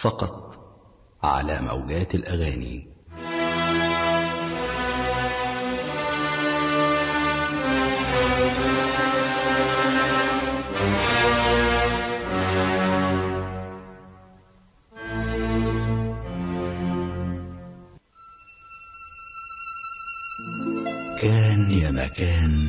فقط على موجات الأغاني كان يا مكان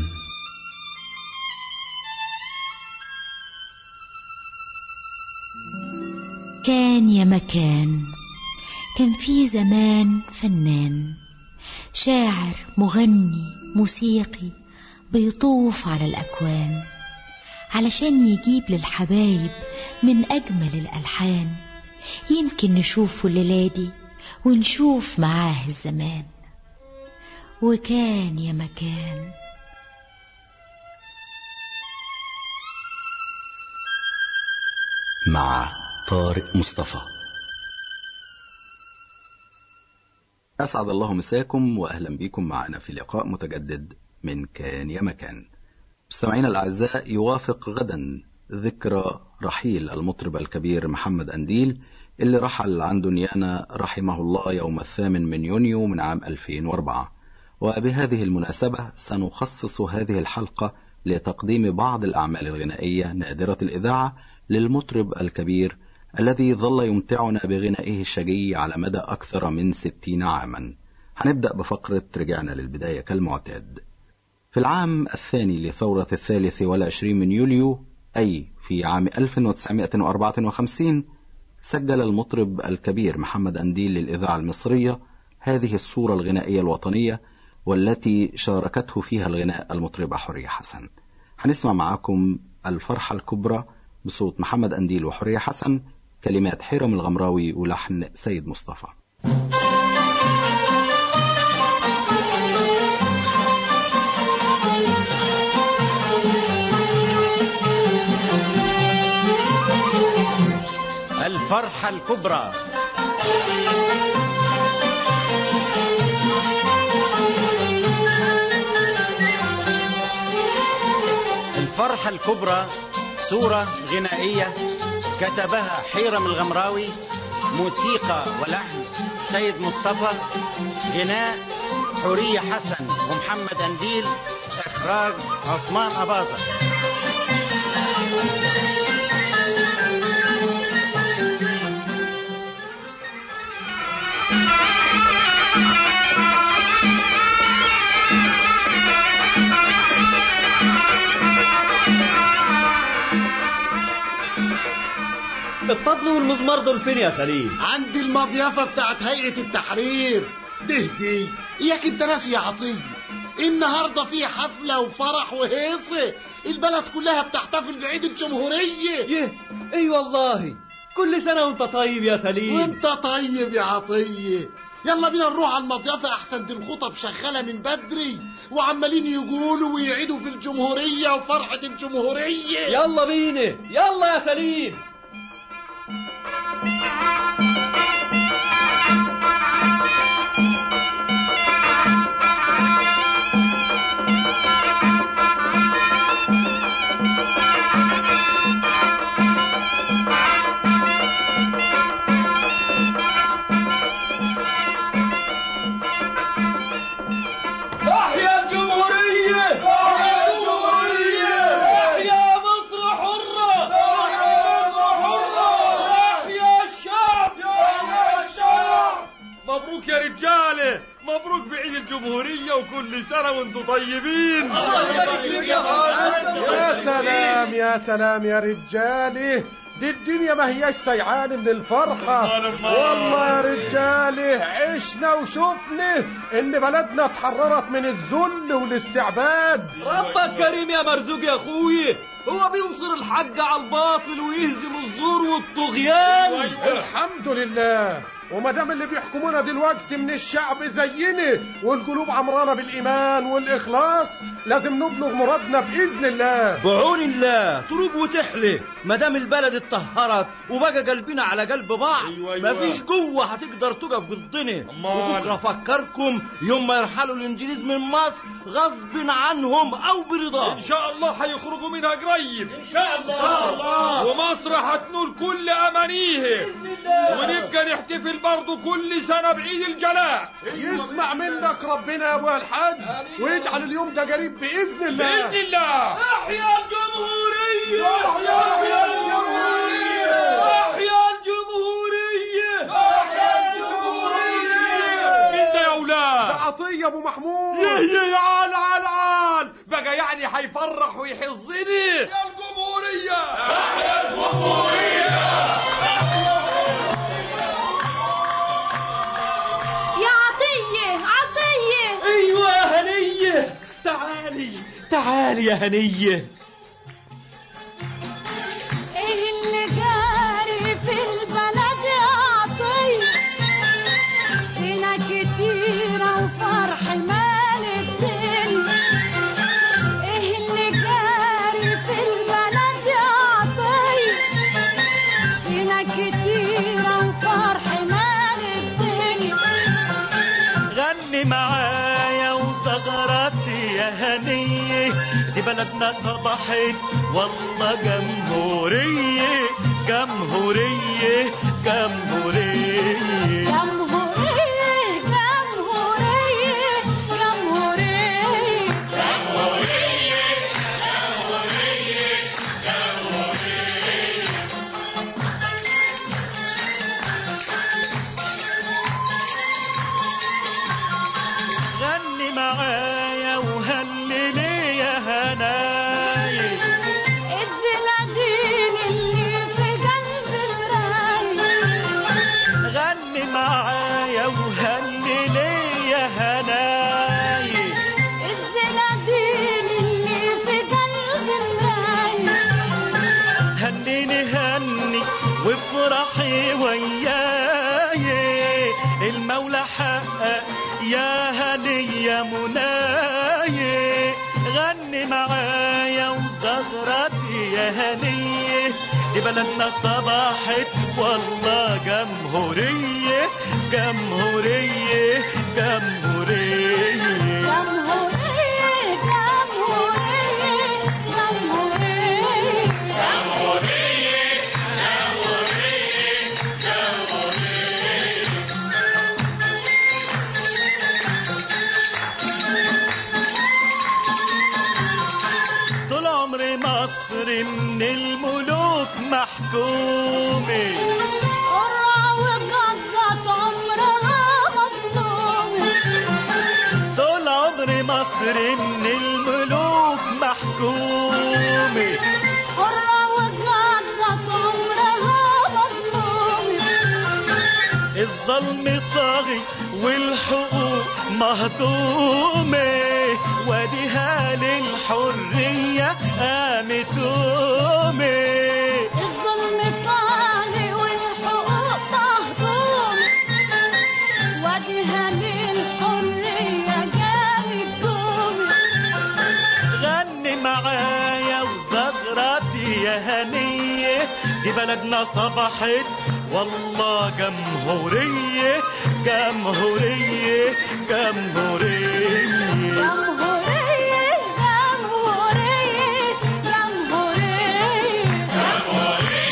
كان يا مكان كان في زمان فنان شاعر مغني موسيقي بيطوف على الأكوان علشان يجيب للحبايب من أجمل الألحان يمكن نشوفه الليلة دي ونشوف معاه الزمان وكان يا مكان مع طارق مصطفى أسعد الله مساكم وأهلا بكم معنا في لقاء متجدد من كان يا مكان مستمعينا الأعزاء يوافق غدا ذكرى رحيل المطرب الكبير محمد أنديل اللي رحل عن دنيانا رحمه الله يوم الثامن من يونيو من عام 2004 وبهذه المناسبة سنخصص هذه الحلقة لتقديم بعض الأعمال الغنائية نادرة الإذاعة للمطرب الكبير الذي ظل يمتعنا بغنائه الشجي على مدى أكثر من ستين عاما هنبدأ بفقرة رجعنا للبداية كالمعتاد في العام الثاني لثورة الثالث والعشرين من يوليو أي في عام 1954 سجل المطرب الكبير محمد أنديل للإذاعة المصرية هذه الصورة الغنائية الوطنية والتي شاركته فيها الغناء المطربة حورية حسن هنسمع معاكم الفرحة الكبرى بصوت محمد أنديل وحورية حسن كلمات حرم الغمراوي ولحن سيد مصطفى الفرحة الكبرى الفرحة الكبرى صورة غنائية كتبها حيرم الغمراوي موسيقى ولحن سيد مصطفى غناء حورية حسن ومحمد أنديل إخراج عثمان أباظة الطبل والمزمار دول فين يا سليم عند المضيافة بتاعت هيئة التحرير دهدي اياك انت ناسي يا عطية النهاردة في حفلة وفرح وهيصة البلد كلها بتحتفل بعيد الجمهورية يه اي والله كل سنة وانت طيب يا سليم وانت طيب يا عطية يلا بينا نروح على المضيافة احسن دي الخطب شغالة من بدري وعمالين يقولوا ويعيدوا في الجمهورية وفرحة الجمهورية يلا بينا يلا يا سليم تحيا الجمهورية تحيا الجمهورية تحيا مصر حرة تحيا مصر حرة تحيا الشعب تحيا الشعب مبروك يا رجالة مبروك بعيد الجمهورية وكل سنة وانتم طيبين الله يبارك فيك يا غالي يا سلام يا سلام يا رجالي دي الدنيا ما هياش سيعان من الفرحة أمال أمال. والله يا رجالي عشنا وشفنا ان بلدنا اتحررت من الذل والاستعباد ربك كريم يا مرزوق يا اخوي هو بينصر الحق على الباطل ويهزم الزور والطغيان الحمد لله وما دام اللي بيحكمونا دلوقتي من الشعب زينا والقلوب عمرانه بالايمان والاخلاص لازم نبلغ مرادنا باذن الله بعون الله تروق وتحلي ما دام البلد اتطهرت وبقى قلبنا على قلب بعض أيوة أيوة. مفيش قوه هتقدر تقف ضدنا أمال. وبكره فكركم يوم ما يرحلوا الانجليز من مصر غصب عنهم او برضاهم ان شاء الله هيخرجوا منها قريب قريب ان شاء الله ان شاء الله ومصر هتنول كل امانيه ونبقى نحتفل برضه كل سنه بعيد الجلاء يسمع منك ربنا يا ابو الحاج ويجعل اليوم ده قريب باذن الله باذن الله احيا الجمهوريه احيا الجمهورية! احيا الجمهوريه احيا الجمهوريه مين ده يا ده اولاد عطيه ابو محمود يا يا عال عال عال بقى يعني هيفرح ويحظني يا الجمهوريه احيا الجمهوريه يا عطية عطية ايوه يا هنيه تعالي تعالي يا هنيه ايه اللي جاري في البلد يا عطية هنا كتيرة وفرح مال الدنيا ايه اللي جاري في البلد يا عطية هنا كتيرة وفرح مال الدنيا غني معايا وزغرتي يا هنية دي بلدنا صبحت والله جمهورية جمهورية جمهورية جمهورية جمهورية جمهورية غني معايا وهللي يا هناي الزنادين اللي في قلب الراية غني معايا وهللي يا هناي الزنادين اللي في قلب الراية هنيني هني وافرحي وياي المولى حقق يا هني يا مناي غني معايا وزغرتي يا هني دي بلدنا صباحت والله جمهورية جمهورية جمهورية جمهورية جمهورية جمهورية طول عمري مصر من الملوك محكومة قرع وقضت عمرها مظلومة طول عمري مصر من الملوك محكومة قرع وقضت عمرها مظلومة الظلم طاغي والحقوق مهضومة واديها للحرية قامت أمي الظلم طاغي والحقوق مهضومة وجهها للحرية قامت قومي غني معايا وزغرتي يا هنية دي بلدنا صبحت والله جمهورية جمهورية جمهورية جمهورية جمهورية جمهورية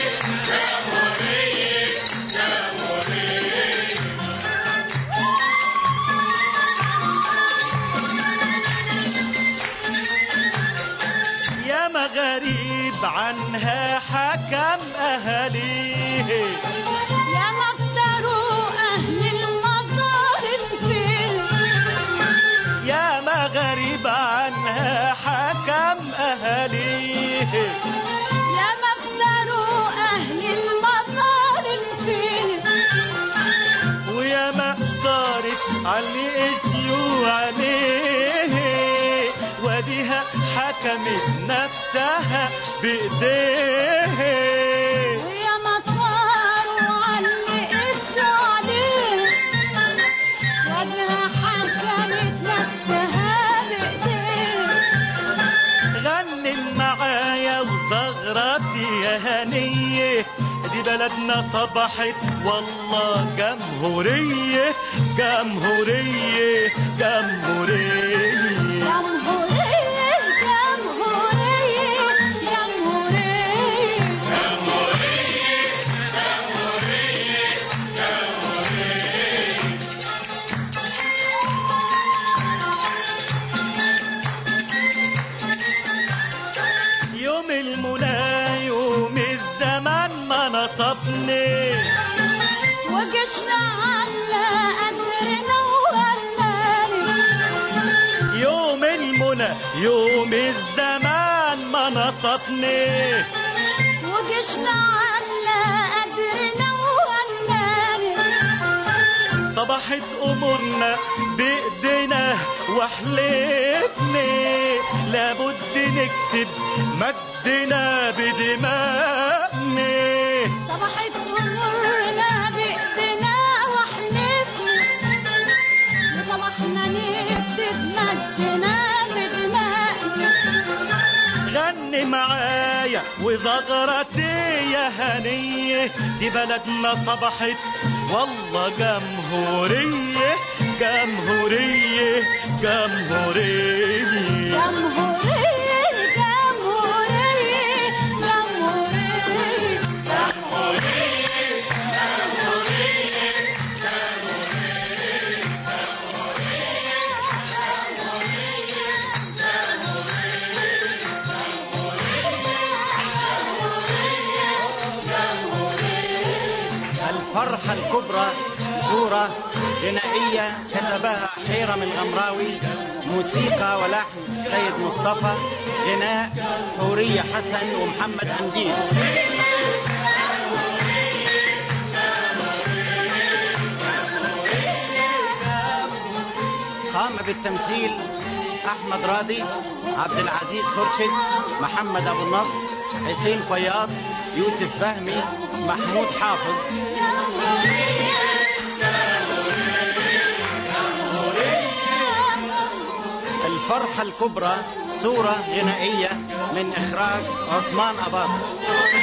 يا ما غريب عنها حكم أهاليه يا مفتروا أهل المزار الفيل يا ما غريب عنها حكم أهاليه يا مفتروا أهل المزار الفيل ويا ما صارت علي اسيو عليه وديها حكمت نفسها بإيديه ويا ما صاروا علي قسوا عليه وجهها حكمت نفسها بإيديه غني معايا وزغرتي يا هنية دي بلدنا صبحت والله جمهورية جمهورية جمهورية جمهورية جمهورية ما نصبني وجشنا على قدرنا وغناني يوم المنى يوم الزمان ما نصبني وجشنا على قدرنا وغناني صبحت امورنا بايدينا وحلفني لابد نكتب مجدنا بدماءنا صبحت أمورنا بإيدينا وحلفنا وصبحنا نكتب مجدنا بدمائنا غني معايا وزغرتي يا هنية دي بلدنا صبحت والله جمهورية جمهورية جمهورية جمهورية جمهورية جمهورية الفرحة الكبرى صورة غنائية كتبها حيرم الغمراوي موسيقى ولحن سيد مصطفى غناء حورية حسن ومحمد أنديل قام بالتمثيل أحمد راضي عبد العزيز خرشد محمد أبو النصر حسين فياض يوسف فهمي محمود حافظ الفرحة الكبرى صورة غنائية من إخراج عثمان أباطة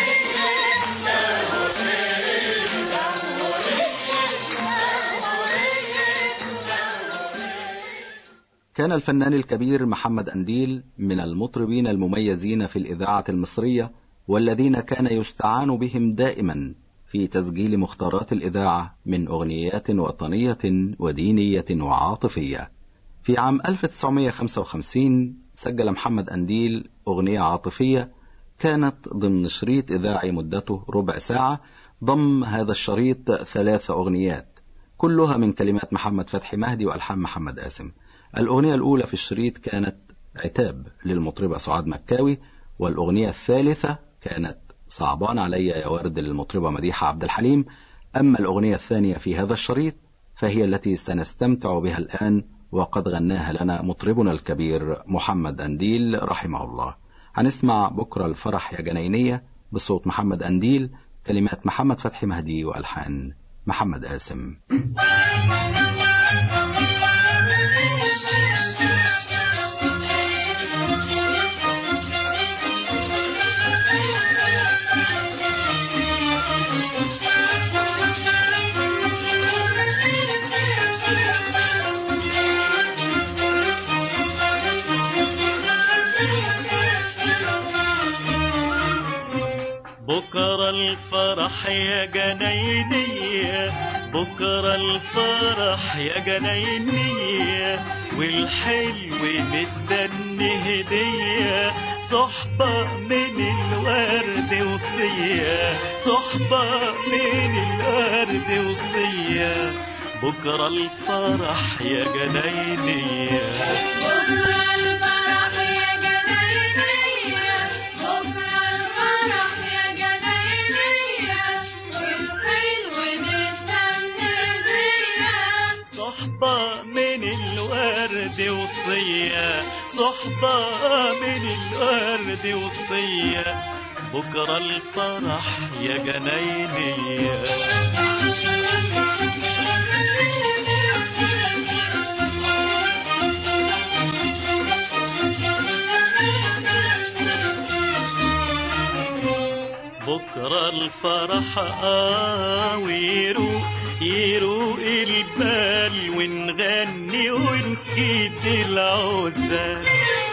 كان الفنان الكبير محمد أنديل من المطربين المميزين في الإذاعة المصرية والذين كان يستعان بهم دائما في تسجيل مختارات الإذاعة من أغنيات وطنية ودينية وعاطفية. في عام 1955 سجل محمد أنديل أغنية عاطفية كانت ضمن شريط إذاعي مدته ربع ساعة ضم هذا الشريط ثلاث أغنيات كلها من كلمات محمد فتحي مهدي وألحان محمد قاسم. الأغنية الأولى في الشريط كانت عتاب للمطربة سعاد مكاوي والأغنية الثالثة كانت صعبان عليا يا ورد للمطربة مديحة عبد الحليم أما الأغنية الثانية في هذا الشريط فهي التي سنستمتع بها الآن وقد غناها لنا مطربنا الكبير محمد أنديل رحمه الله هنسمع بكرة الفرح يا جنينية بصوت محمد أنديل كلمات محمد فتحي مهدي وألحان محمد قاسم بكرة الفرح يا جنينية بكرة الفرح يا جنينية والحلو مستني هدية صحبة من الورد وصية صحبة من الورد وصية بكرة الفرح يا جنينية بكرة الفرح يا جنينية بكرة الفرح يا جنينية والحلو مستني هدية صحبة من الورد وصية صحبة من الورد وصية بكرة الفرح يا جنينية بكرة الفرح آه ويروق يروق البال ونغني ونكيد العزال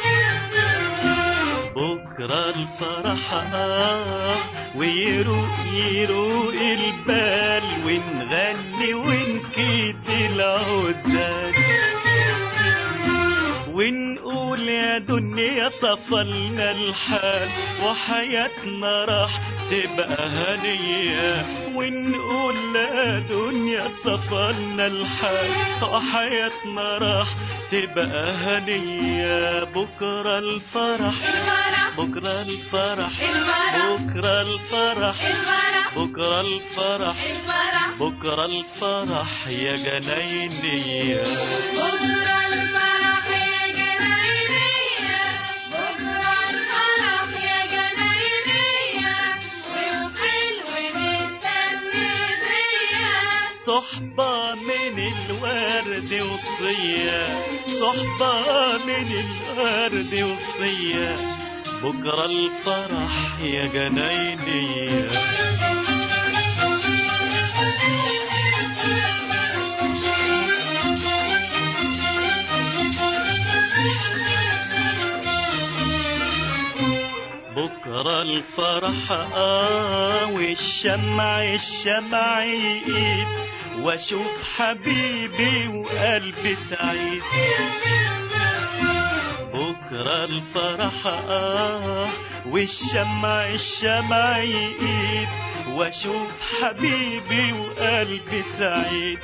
بكرة الفرح آه ويروق يروق البال ونغني ونكيد العزال ونقول يا يا دنيا صفلنا الحال وحياتنا راح تبقى هنية ونقول لا دنيا صفلنا الحال وحياتنا راح تبقى هنية بكرة الفرح بكرة الفرح بكرة الفرح بكرة الفرح بكرة الفرح يا جناينية صحبة من الورد وصية صحبة من الورد وصية بكرة الفرح يا جناينية بكرة الفرح آه والشمع الشمع يقيد واشوف حبيبي وقلبي سعيد بكرة الفرح آه والشمع الشمع يقيد واشوف حبيبي وقلبي سعيد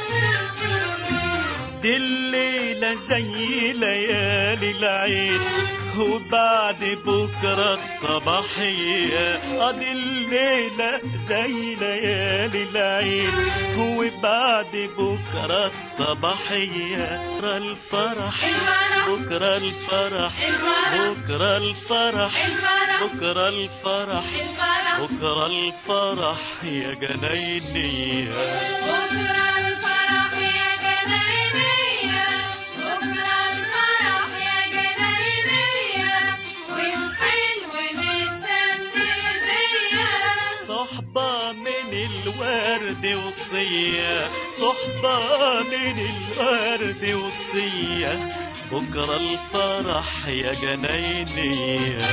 دي الليلة زي ليالي العيد وبعد بكرة الصباحية اه دي الليلة زي ليالي العيد وبعد بكرة الصباحية بكرة الفرح بكرة الفرح بكرة الفرح بكرة الفرح بكرة الفرح يا جناينية صحبة من الورد وصية صحبة من الورد وصية بكرة الفرح يا جناينية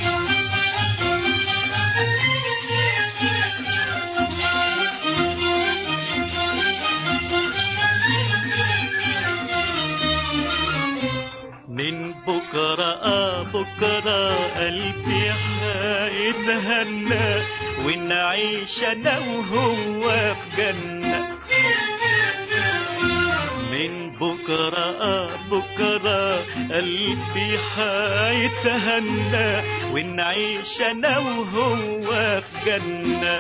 من بكرة آه بكرة قلبي هيتهنى ونعيش أنا وهو في جنة من بكرة آه بكرة قلبي هيتهنى ونعيش أنا وهو في جنة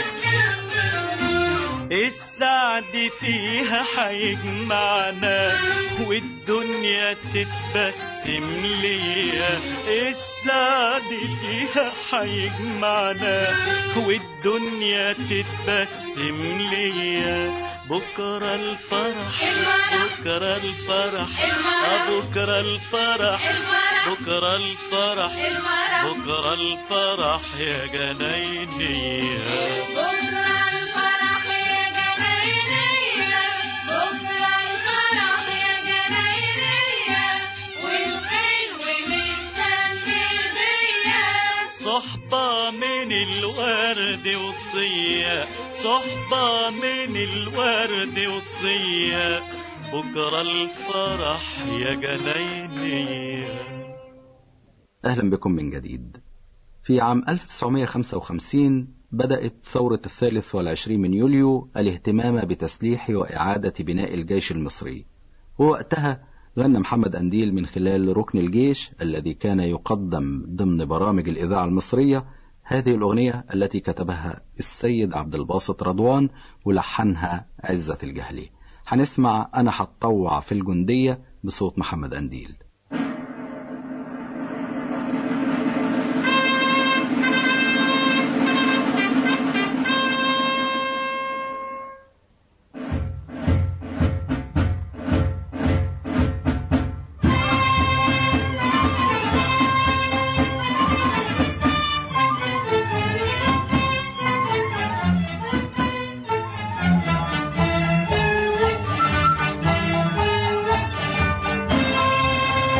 السعد فيها حيجمعنا والدنيا تتبسم ليا السعد فيها حيجمعنا والدنيا تتبسم ليا بكرة الفرح بكرة الفرح آه بكرة الفرح بكرة الفرح بكرة الفرح يا جناينية صحبة من الورد وصية صحبة من الورد وصية بكرة الفرح يا جناينية أهلا بكم من جديد في عام 1955 بدأت ثورة الثالث والعشرين من يوليو الاهتمام بتسليح وإعادة بناء الجيش المصري ووقتها غنى محمد أنديل من خلال ركن الجيش الذي كان يقدم ضمن برامج الإذاعة المصرية هذه الأغنية التي كتبها السيد عبد الباسط رضوان ولحنها عزة الجهلي هنسمع أنا هتطوع في الجندية بصوت محمد أنديل Thank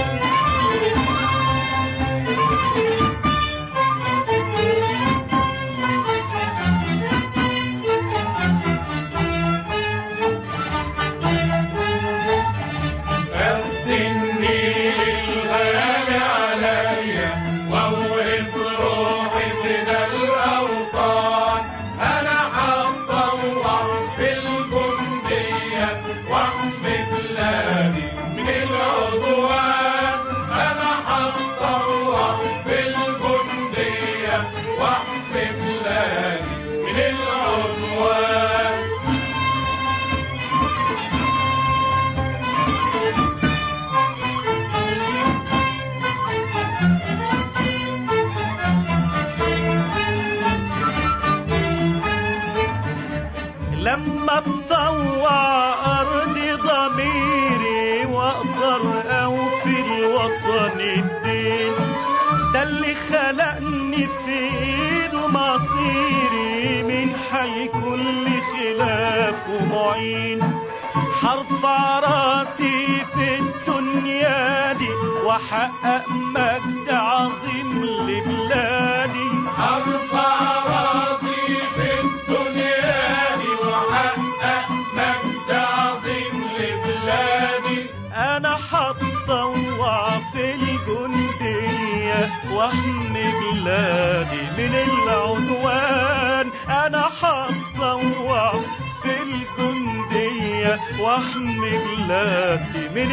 لما تطوع أرضي ضميري وأقدر أوفي الوطن الدين ده اللي خلقني في ايده مصيري من حي كل خلاف ومعين هرفع راسي في الدنيا دي واحقق مجد عظيم لبلادي ارفع راسي في الدنيا دي واحقق مجد عظيم لبلادي انا هتطوع في الجندية واحمي بلادي من العدوان انا هتطوع في الجندية واحمي بلادي من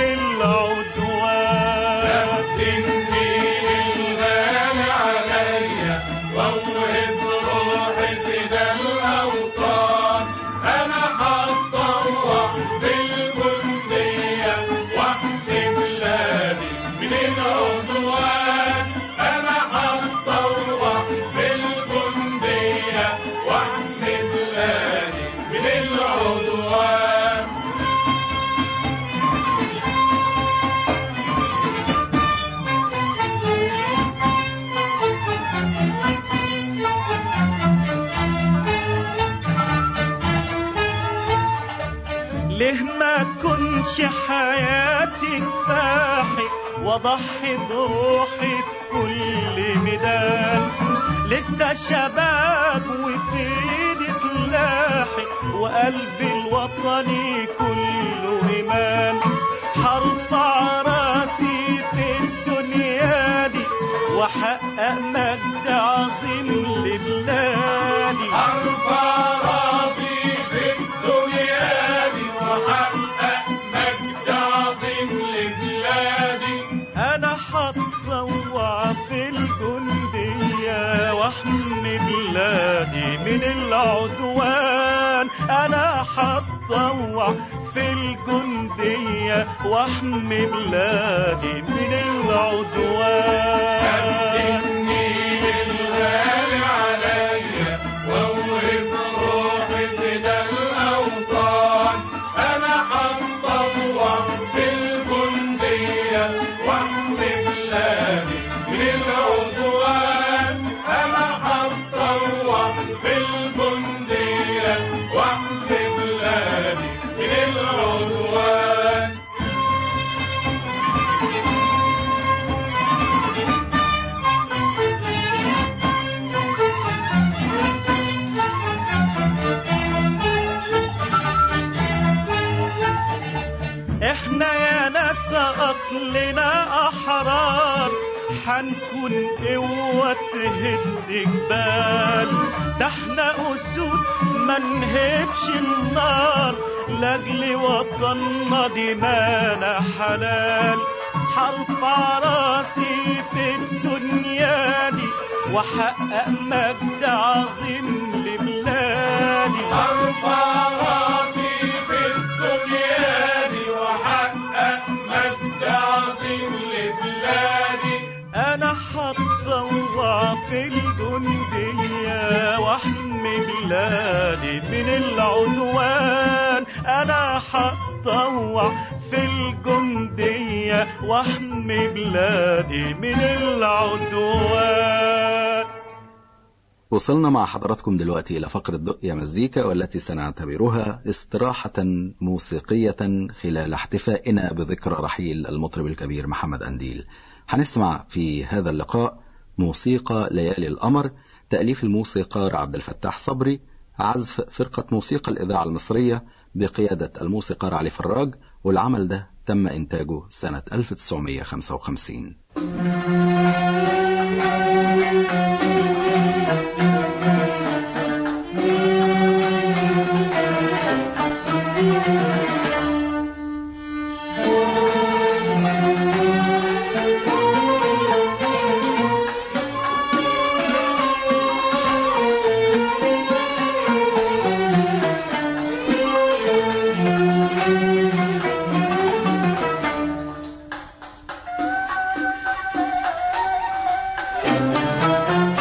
العدوان النيل الغالي عليا واوهب روحي فدا الاوطان انا هتطوع بالجندية واحمي بلادي من العدوان انا هتطوع بالجندية واحمي بلادي من العدوان ليه ما كنش حياتي كفاحي واضحي بروحي في كل ميدان لسه شباب وفي ايدي سلاحي وقلبي الوطني كله ايمان هرفع راسي في الدنيا دي واحقق مجد عظيم لبلادي ارفع راسي في الدنيا دي واحقق مجد عظيم لبلادي انا هتطوع في الجندية واحمي بلادي من العدوان انا هتطوع في الجندية واحمي بلادي من العدوان النيل الغالي عليا واوهب روحي فدا الاوطان انا هتطوع بالجندية واحمي بلادي من العدوان انا هتطوع بالجندية واحمي بلادي من العدوان احنا يا ناس اصلنا احرار حنكون قوة تهد جبال ده احنا اسود ما نهبش النار لاجل وطننا دمانا حلال هرفع راسي في الدنيا دي واحقق مجد عظيم لبلادي ارفع راسي في الدنيا دي واحقق مجد عظيم لبلادي انا هتطوع في الجندية واحمي بلادي من العدوان انا هتطوع في الجندية واحمي بلادي من العدوان وصلنا مع حضراتكم دلوقتي إلى فقرة دقية مزيكا والتي سنعتبرها استراحة موسيقية خلال احتفائنا بذكرى رحيل المطرب الكبير محمد أنديل هنسمع في هذا اللقاء موسيقى ليالي القمر تأليف الموسيقار عبد الفتاح صبري عزف فرقة موسيقى الإذاعة المصرية بقيادة الموسيقار علي فراج والعمل ده تم إنتاجه سنة 1955 Thank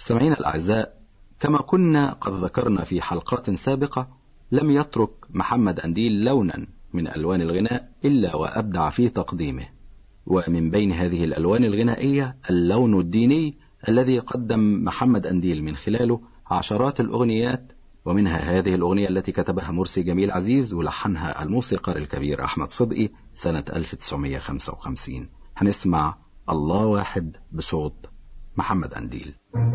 مستمعينا الأعزاء كما كنا قد ذكرنا في حلقات سابقة لم يترك محمد أنديل لونا من ألوان الغناء إلا وأبدع في تقديمه ومن بين هذه الألوان الغنائية اللون الديني الذي قدم محمد أنديل من خلاله عشرات الأغنيات ومنها هذه الأغنية التي كتبها مرسي جميل عزيز ولحنها الموسيقار الكبير أحمد صدقي سنة 1955 هنسمع الله واحد بصوت محمد أنديل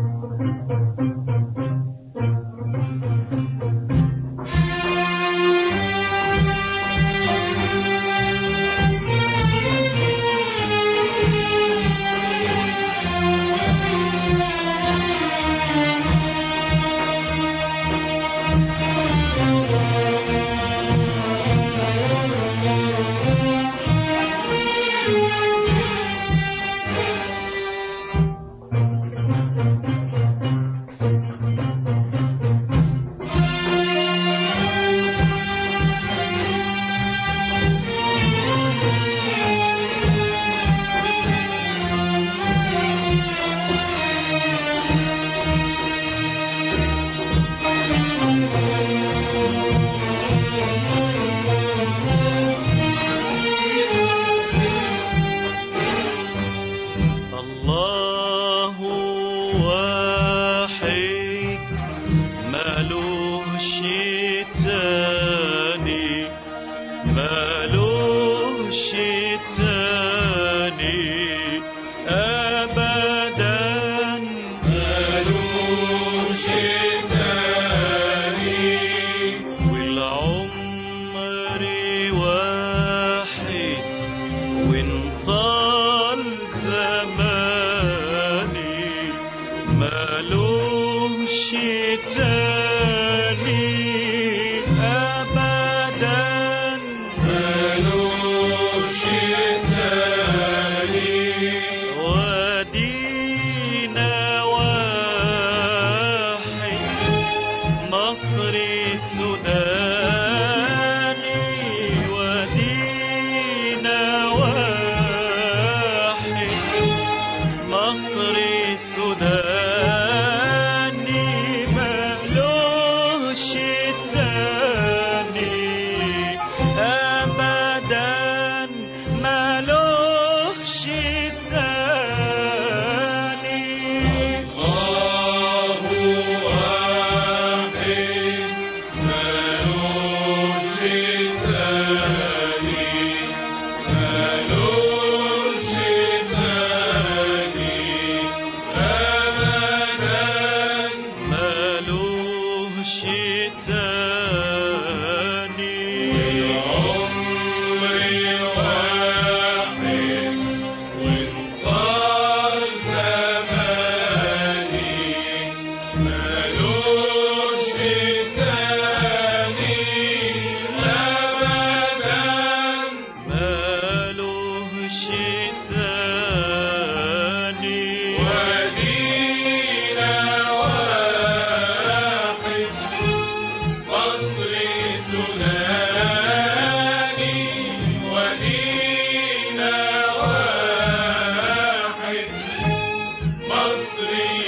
الله واحد مالوش تاني مالوش تاني أبدا مالوش تاني والعمر واحد وانطال زماني مالوش تاني أبدا مالوش تاني ودينا واحد مصري سوداني ودينا واحد مصري سوداني مالوش تاني أبدا مالوش تاني الله واحد مالوش تاني مالوش تاني أبدا مالوش تاني عمري واحد وانطال زماني مالوش تاني أبدا مالوش تاني ودينا واحد مصري سوداني ودينا واحد مصري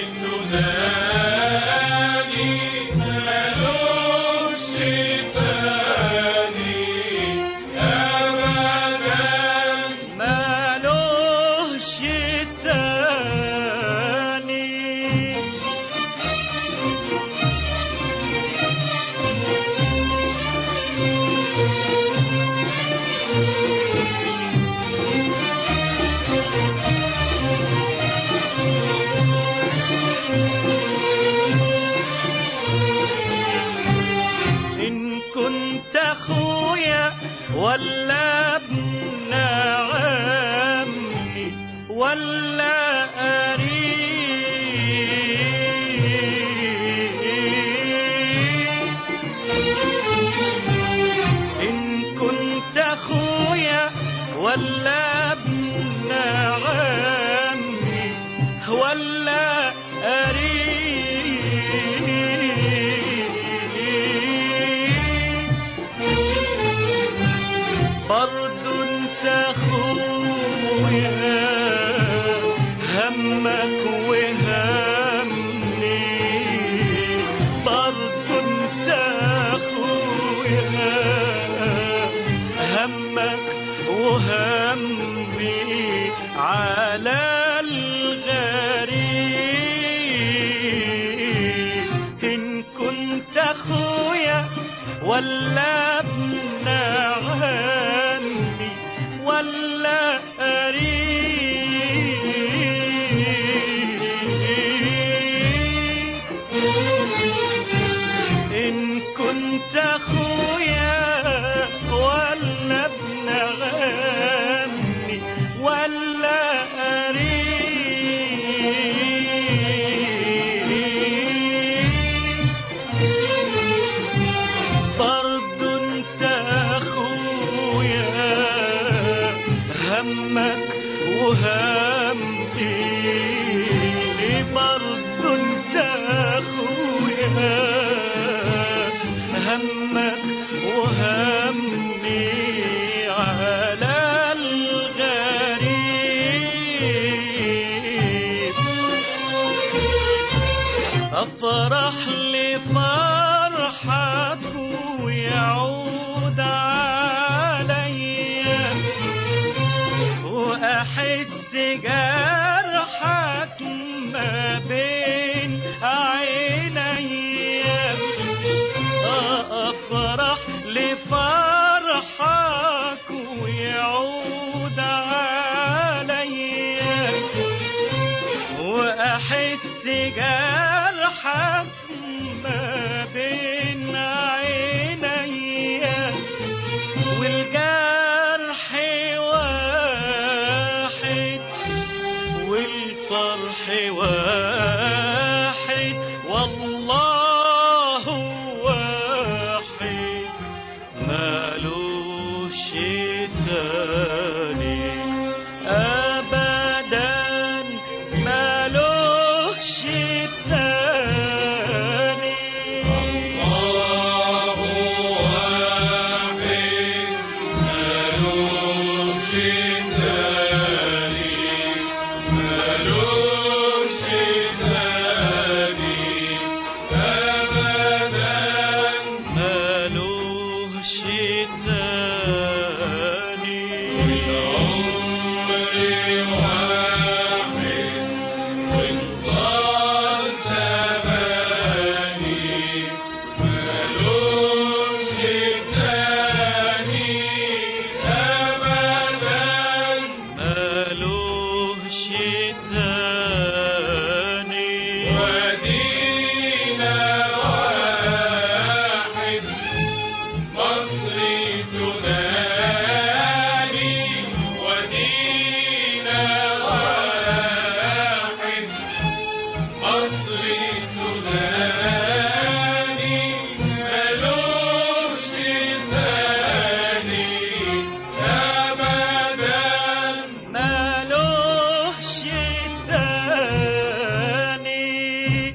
سوداني مالوش تاني أبدا مالوش تاني إن كنت أخويا ولا ابن عمي ولا قريب إن كنت أخويا ولا ابن عمي ولا قريب برضو انت اخويا همك وهمي أفرح لفرحك ويعود عليا وأحس جرحك ما بين عينيا أفرح لفرحك ويعود عليا وأحس جرحك ما بين عينيا والجرح واحد والفرح واحد والله واحد مالوش تاني أبدا مالوش تاني الله واحد مالوش تاني مالوش تاني أبدا مالوش تاني العمر واحد وانطال تماني مالوش تاني أبدا مالوش تاني ودينا واحد مصري سوداني ودينا واحد مصري سوداني ملوش تاني أبدا ملوش تاني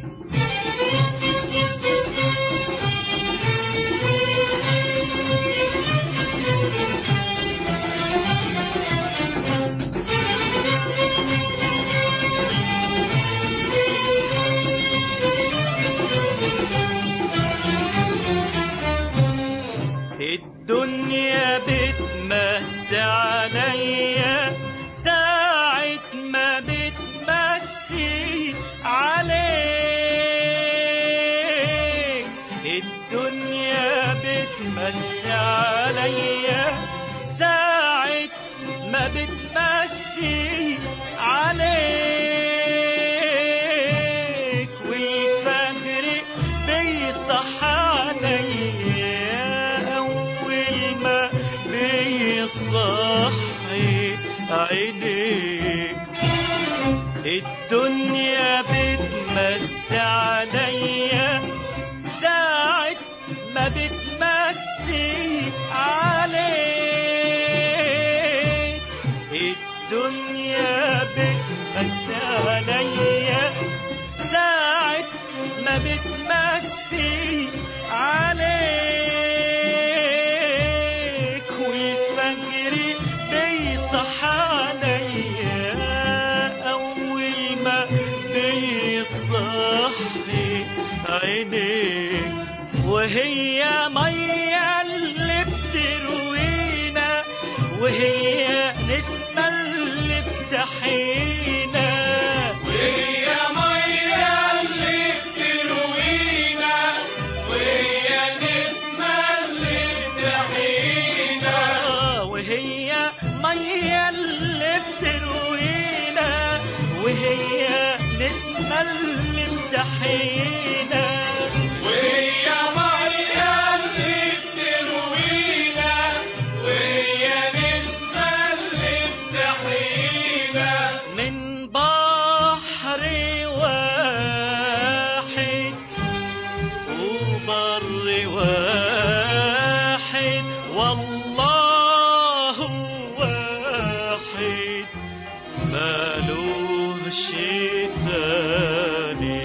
الدنيا بتمس عليا ساعة ما بتمسي عليك الدنيا بتمس عليا ساعة ما بتمسي عليك والفجر بيصح عليا أول ما بيصحي عينيك الدنيا بتمس عليا ساعة ما بتمسي عليك الدنيا بتمس عليا ساعة ما بتمسي عليك والفجر بيصح عليا أول ما بيصحي عينيك وهي مية اللي بتروينا وهي نسمة اللي بتحينا وهي مية اللي بتروينا وهي نسمة اللي بتحينا وهي مية اللي بتروينا وهي نسمة اللي بتحينا وهي مية اللي بتروينا وهي نسمة اللي بتحينا من بحر واحد وبر واحد والله واحد مالوش تاني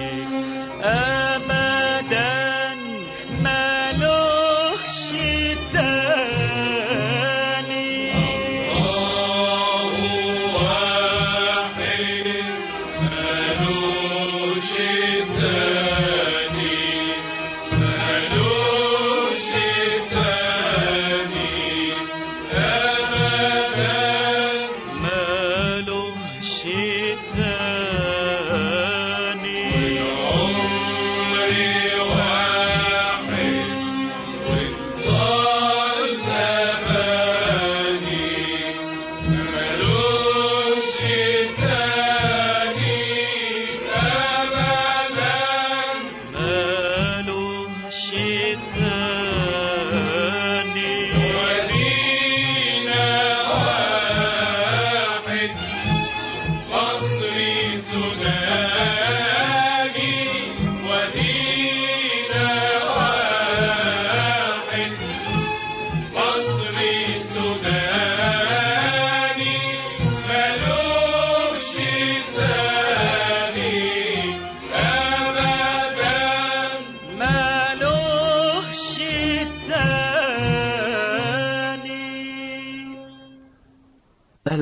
أبدا مالوش تاني الله واحد مالوش تاني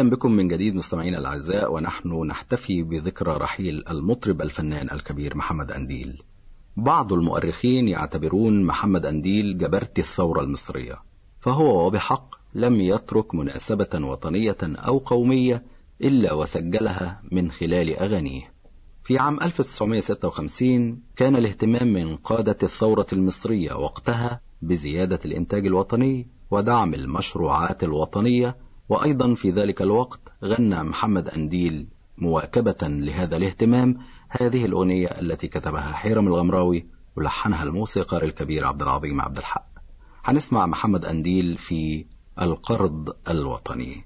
أهلا بكم من جديد مستمعينا الأعزاء ونحن نحتفي بذكرى رحيل المطرب الفنان الكبير محمد أنديل بعض المؤرخين يعتبرون محمد أنديل جبرت الثورة المصرية فهو وبحق لم يترك مناسبة وطنية أو قومية إلا وسجلها من خلال أغانيه في عام 1956 كان الاهتمام من قادة الثورة المصرية وقتها بزيادة الإنتاج الوطني ودعم المشروعات الوطنية وأيضا في ذلك الوقت غنى محمد أنديل مواكبة لهذا الاهتمام هذه الأغنية التي كتبها حيرم الغمراوي ولحنها الموسيقار الكبير عبد العظيم عبد الحق هنسمع محمد أنديل في القرض الوطني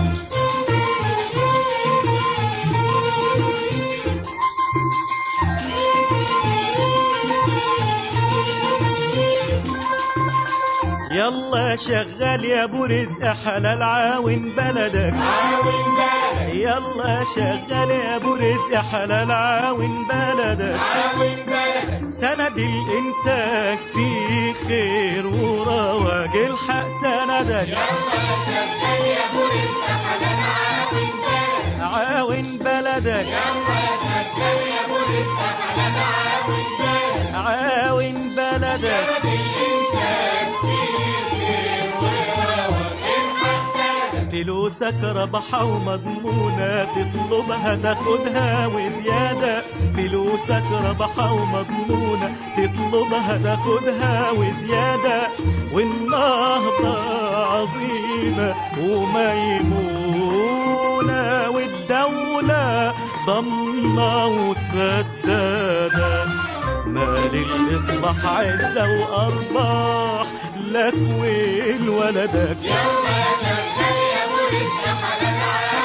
يلا شغل يا ابو رزق حلال عاون بلدك عاون بلدك يلا شغل يا ابو رزق حلال عاون بلدك عاون بلدك سند الانتاج فيه خير ورواج الحق سندك يلا شغل يا ابو رزق حلال عاون بلدك عاون بلدك يلا شغل يا ابو رزق حلال عاون بلدك عاون بلدك الانتاج فيه خير وروج الحسن فلوسك ربحة ومضمونة تطلبها تاخدها وزيادة فلوسك ربحة ومضمونة تطلبها تاخدها وزيادة والنهضة عظيمة وميمونة والدولة ضمنة وسدادة مال الإصباح عزة وأرباح لك ولولدك يلا شغل يا ابو رزق حلال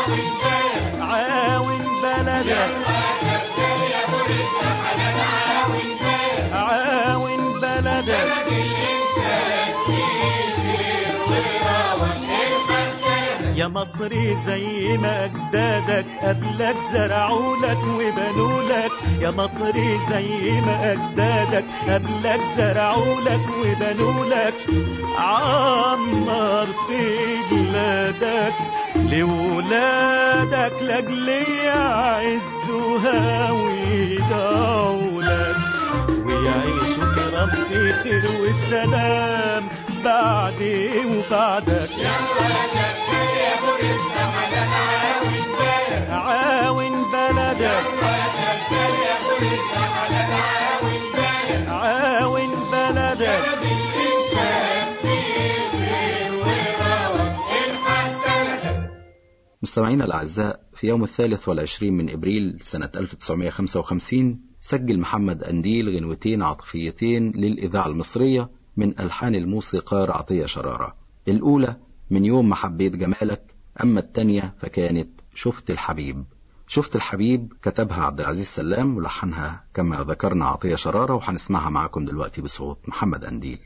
عاون بلدك عاون بلدك يلا شغل يا ابو رزق حلال عاون بلدك عاون بلدك الانتاج فيه خير وروج الحسن يا مصري زي ما أجدادك قبلك زرعولك وبنولك يا مصري زي ما أجدادك قبلك زرعولك وبنولك عمر في بلادك لولادك لأجل يعزوها ويدعولك ويعيشوا كرام في خير والسلام بعدي وبعدك يلا شغل يا ابو رزق حلال عاون بلدك عاون بلدك يلا شغل يا ابو رزق حلال عاون بلدك عاون بلدك الانتاج فيه خير وروج الحسن مستمعينا الأعزاء في يوم الثالث والعشرين من إبريل سنة 1955 سجل محمد أنديل غنوتين عاطفيتين للإذاعة المصرية من ألحان الموسيقار عطية شرارة الأولى من يوم ما حبيت جمالك أما التانية فكانت شفت الحبيب شفت الحبيب كتبها عبد العزيز سلام ولحنها كما ذكرنا عطية شرارة وهنسمعها معاكم دلوقتي بصوت محمد أنديل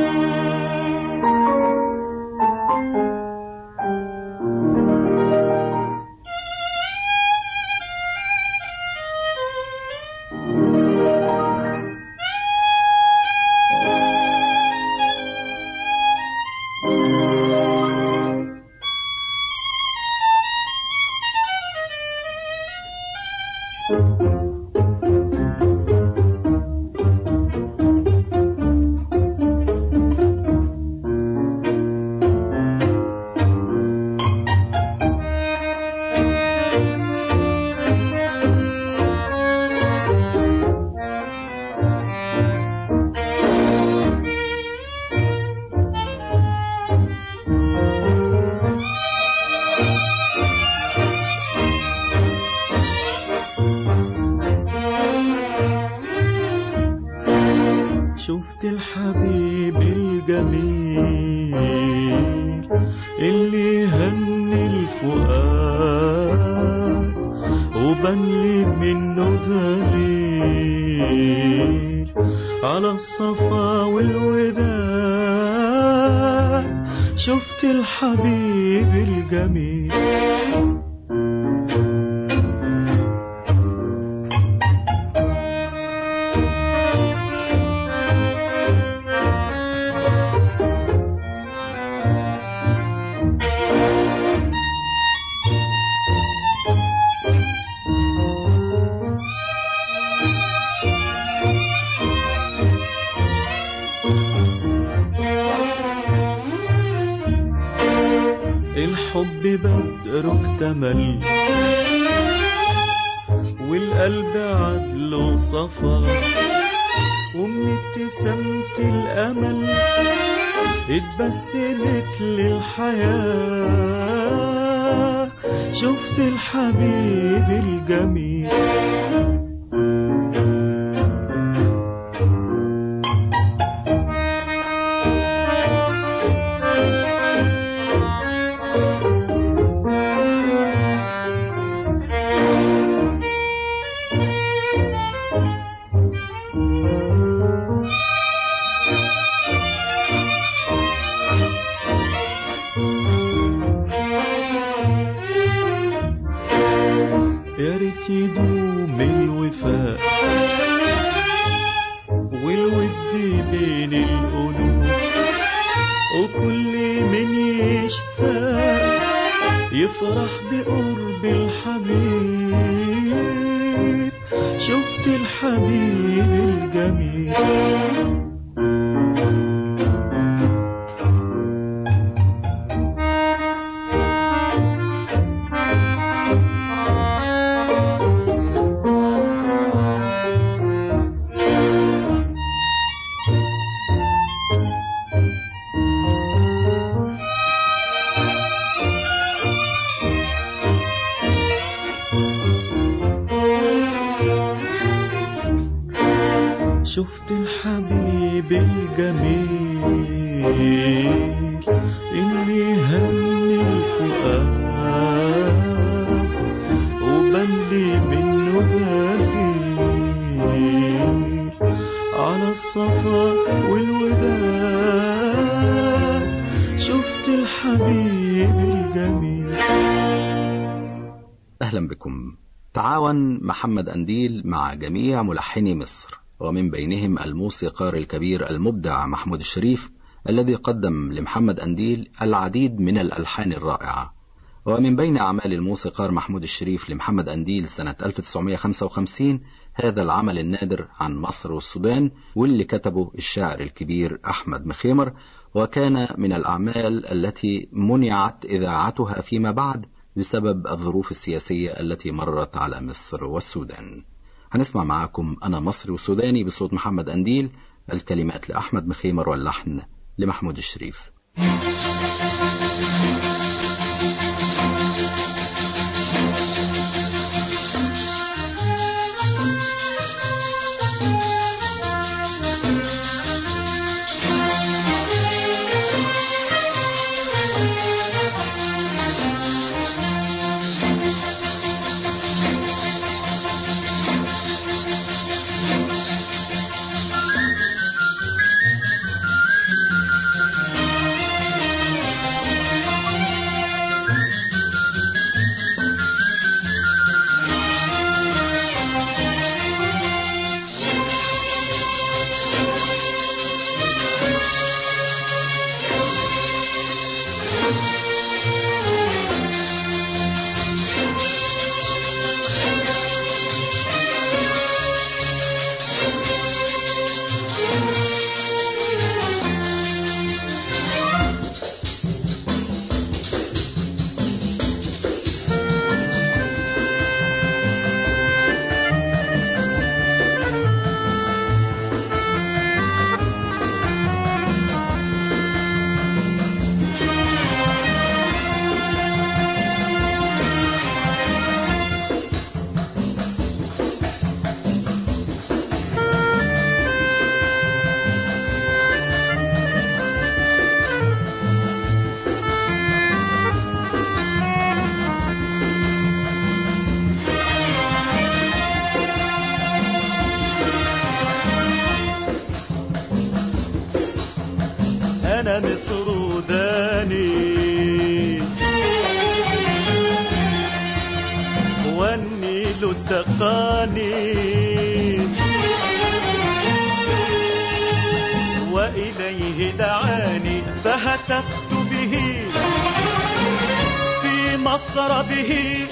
شفت الحبيب الجميل اللي هني الفؤاد وبني منه دليل على الصفا والوداد شفت الحبيب الجميل الحب بدره اكتمل والقلب عدله صفا ومن ابتسامة الأمل اتبسمت للحياة شفت الحبيب الجميل يا ريت يدوم الوفاء والود بين القلوب وكل من يشتاق يفرح بقرب الحبيب شفت الحبيب الجميل شفت الحبيب الجميل اللي هني الفؤاد وبلي منه بهيل على الصفا والوداد شفت الحبيب الجميل أهلا بكم تعاون محمد أنديل مع جميع ملحني مصر ومن بينهم الموسيقار الكبير المبدع محمود الشريف الذي قدم لمحمد أنديل العديد من الألحان الرائعة ومن بين أعمال الموسيقار محمود الشريف لمحمد أنديل سنة 1955 هذا العمل النادر عن مصر والسودان واللي كتبه الشاعر الكبير أحمد مخيمر وكان من الأعمال التي منعت إذاعتها فيما بعد بسبب الظروف السياسية التي مرت على مصر والسودان هنسمع معاكم أنا مصري وسوداني بصوت محمد أنديل الكلمات لأحمد مخيمر واللحن لمحمود الشريف أنا مصر وداني والنيل سقاني وإليه دعاني فهتفت به في مصربه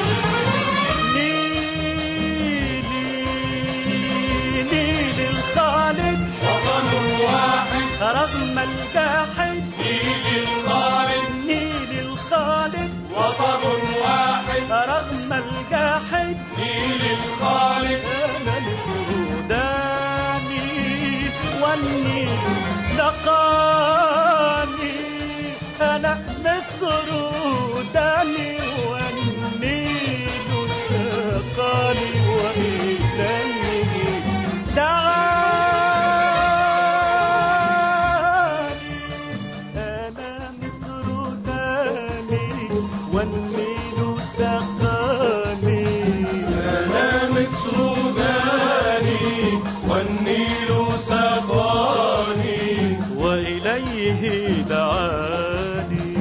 نيلي نيل الخالد وطن واحد رغم الجاحد نيل الخالد نيل الخالد والنيل سقاني أنا مصر داني والنيل سقاني وإليه دعاني أنا مصر داني والنيل سقاني أنا مصر داني والنيل سقاني وإليه دعاني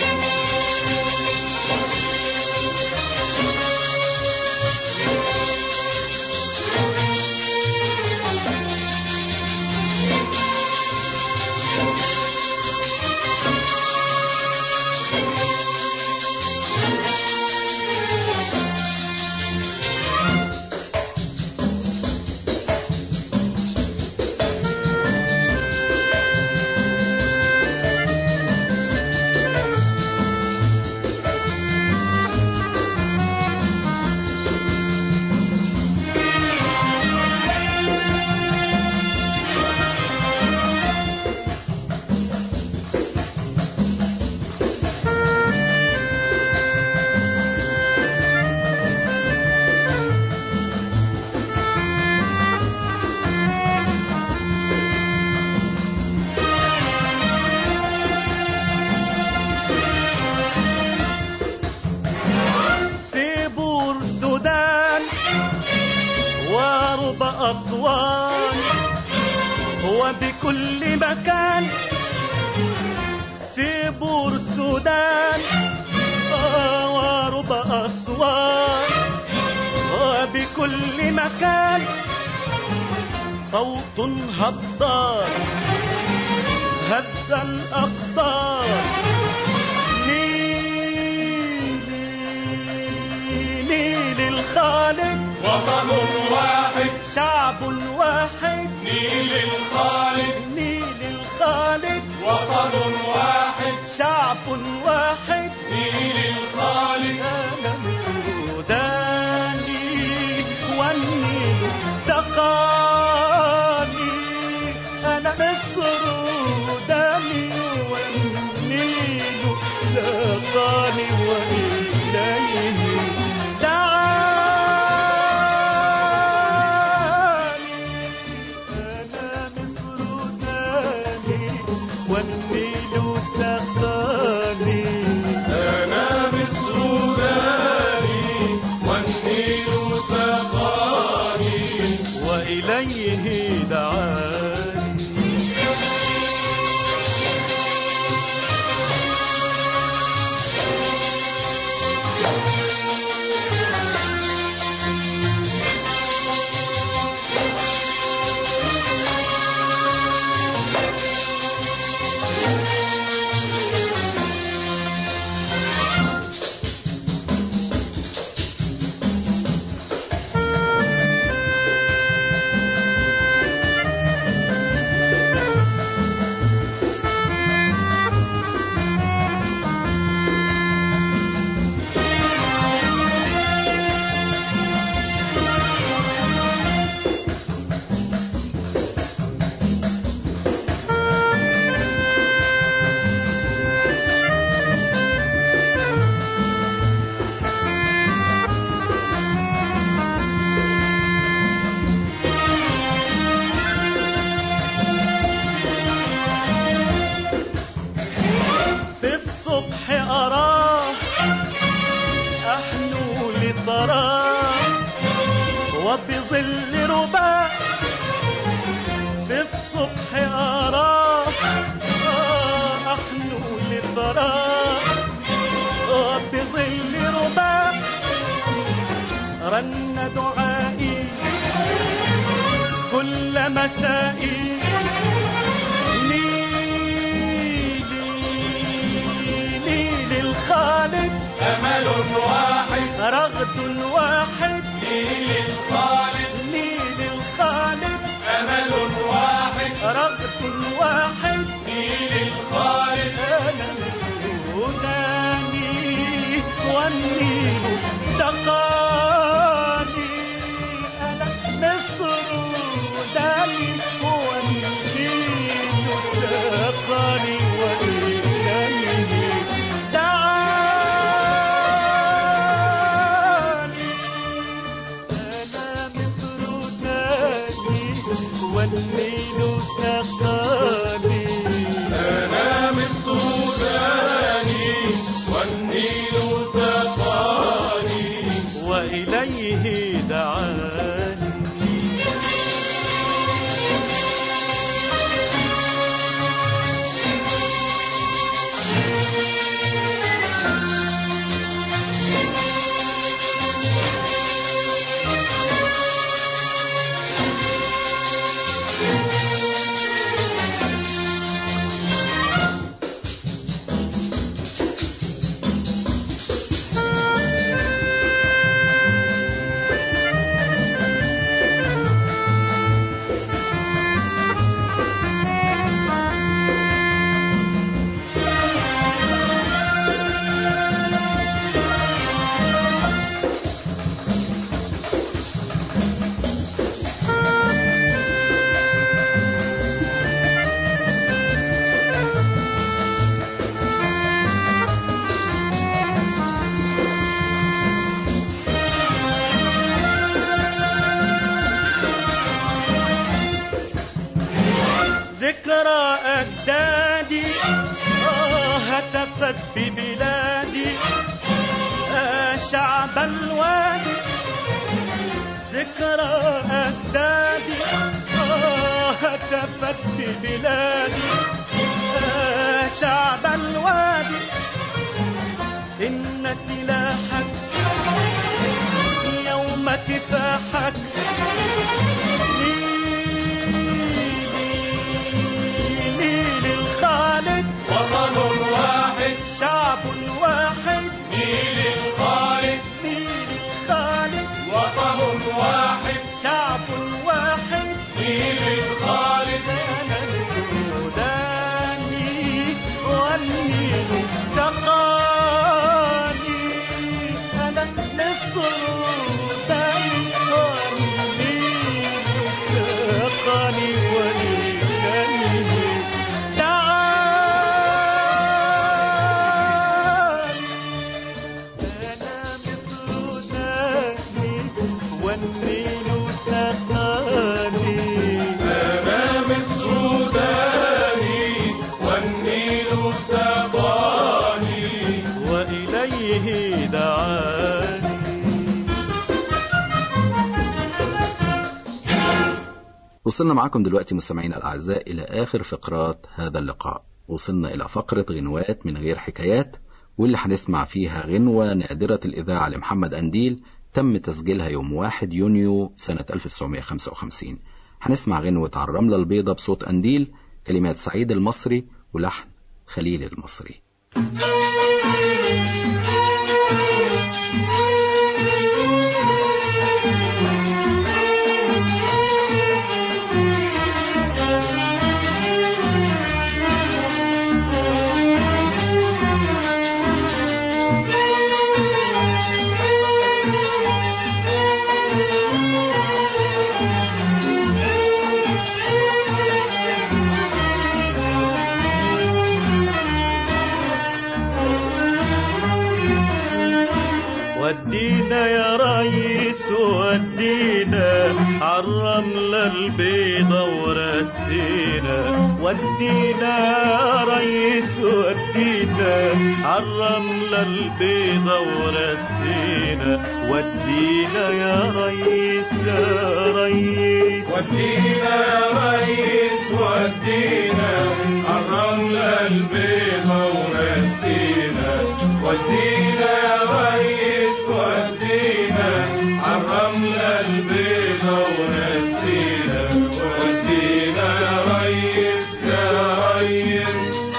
في بور سودان وارب أسوان وبكل مكان في بور سودان وارب أسوان وبكل مكان صوت هضار هز الأقطار نيلي نيل الخالق وطن واحد شعب واحد نيل الخالد نيل الخالق وطن واحد شعب واحد نيل الخالد أنا سوداني والنيل سقاني أنا سوداني والنيل سقاني وإليه دعاني أنا سوداني والنيل سقاني أنا مصر داني والنيل سقاني وإليه دعاني فدت بلادي آه شعب الوادي إن سلاحك يوم كفاحك نيل الخالد وطن واحد شعب واحد نيل الخالد نيل الخالد وطن واحد شعب واحد نيل الخالد أنا السوداني والنيل سقاني أنا السوداني والنيل سقاني ولكني تعال أنا مثل نهري والنيل سقاني أنا مصر داني والنيل سقاني وإليه دعاني وصلنا معكم دلوقتي مستمعينا الأعزاء إلى آخر فقرات هذا اللقاء وصلنا إلى فقرة غنوات من غير حكايات واللي هنسمع فيها غنوة نادرة الإذاعة لمحمد أنديل تم تسجيلها يوم 1 يونيو سنة 1955 هنسمع غنوة على الرملة البيضاء بصوت أنديل كلمات سعيد المصري ولحن خليل المصري ودينا يا ريس ودينا عالرملة البيضة ورسينا ودينا يا ريس ودينا عالرملة البيضة ورسينا ودينا يا ريس يا ريس ودينا يا ريس ودينا الرملة البيضة ورسينا ودينا يا ريس ودينا الرملة البيضة ورسينا ودينا يا ريس يا ريس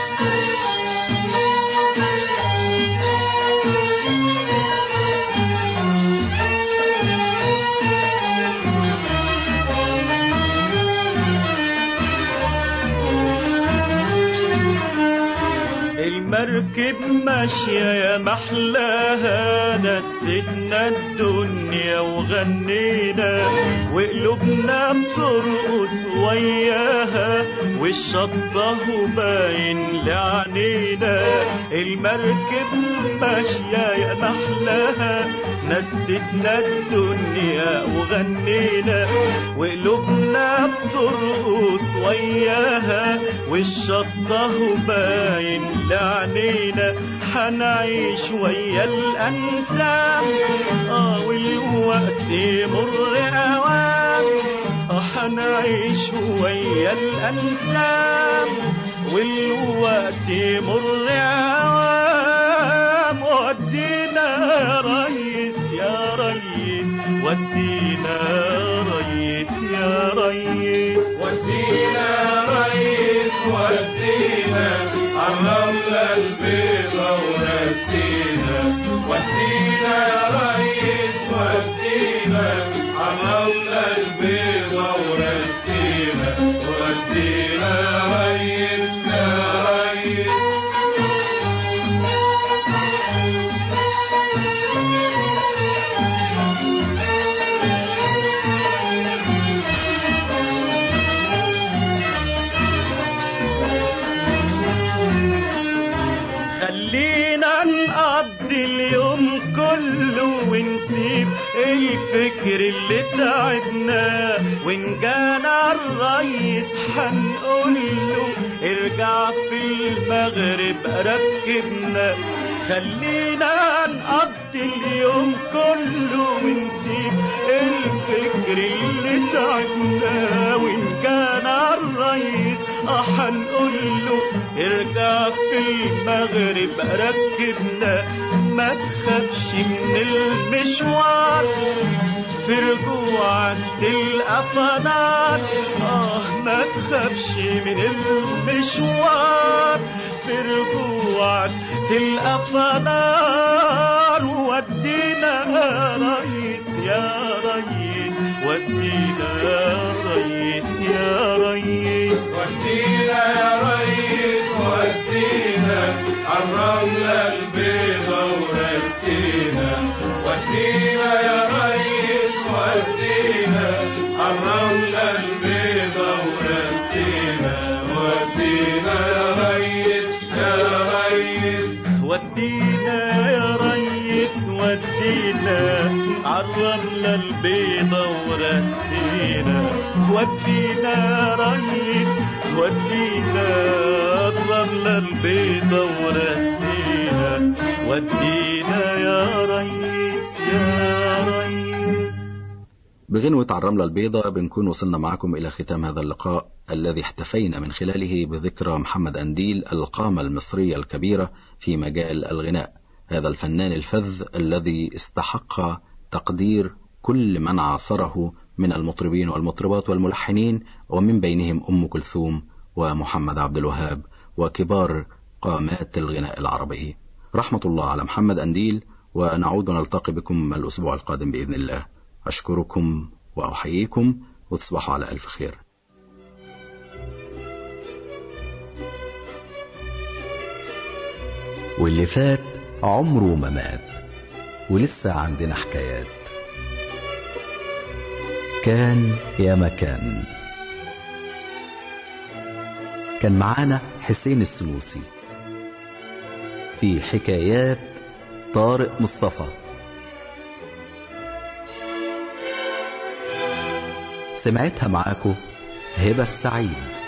المركب ماشية يا محلاها نسيتنا الدنيا وغنينا وقلوبنا بترقص وياها والشطة باين لعنينا المركب ماشية يا محلاها نسيتنا الدنيا وغنينا وقلوبنا بترقص وياها والشطة باين لعنينا حنعيش ويا الأنسام آه والوقت مر أوام آه حنعيش ويا الأنسام والوقت مر أوام ودينا يا ريس يا ريس ودينا يا ريس يا ريس ودينا يا ريس ودينا الرملة البيضة ورسينا ودينا يا ريس ودينا الرملة البيضة ورسينا ودينا يا ريس يا ريس خلينا نقضي اليوم كله ونسيب الفكر اللي تعبنا وإن جانا الريس هنقول له ارجع في المغرب ركبنا خلينا نقضي اليوم كله ونسيب الفكر اللي تعبنا وإن جانا الريس هنقول له ارجع في المغرب ركبنا ما تخافش من المشوار في رجوعك تلقى فنار اه ما تخافش من المشوار في رجوعك تلقى فنار ودينا يا ريس يا ريس ودينا يا ريس يا ريس ودينا يا ريس ودينا عالرملة البيضة ورسينا ودينا يا ريس ودينا عالرملة البيضة ورسينا ودينا يا ريس يا ريس ودينا يا ريس ودينا عالرملة البيضة ورسينا ودينا يا ريس ودينا الرملة البيضة ورسينا ودينا يا ريس يا ريس بغنوة على الرملة البيضاء بنكون وصلنا معكم إلى ختام هذا اللقاء الذي احتفينا من خلاله بذكرى محمد أنديل القامة المصرية الكبيرة في مجال الغناء هذا الفنان الفذ الذي استحق تقدير كل من عاصره من المطربين والمطربات والملحنين ومن بينهم أم كلثوم ومحمد عبد الوهاب وكبار قامات الغناء العربي رحمة الله على محمد أنديل ونعود نلتقي بكم الأسبوع القادم بإذن الله أشكركم وأحييكم وتصبحوا على ألف خير واللي فات عمره ما مات ولسه عندنا حكايات كان يا مكان كان معانا حسين السنوسي في حكايات طارق مصطفى سمعتها معاكم هبة السعيد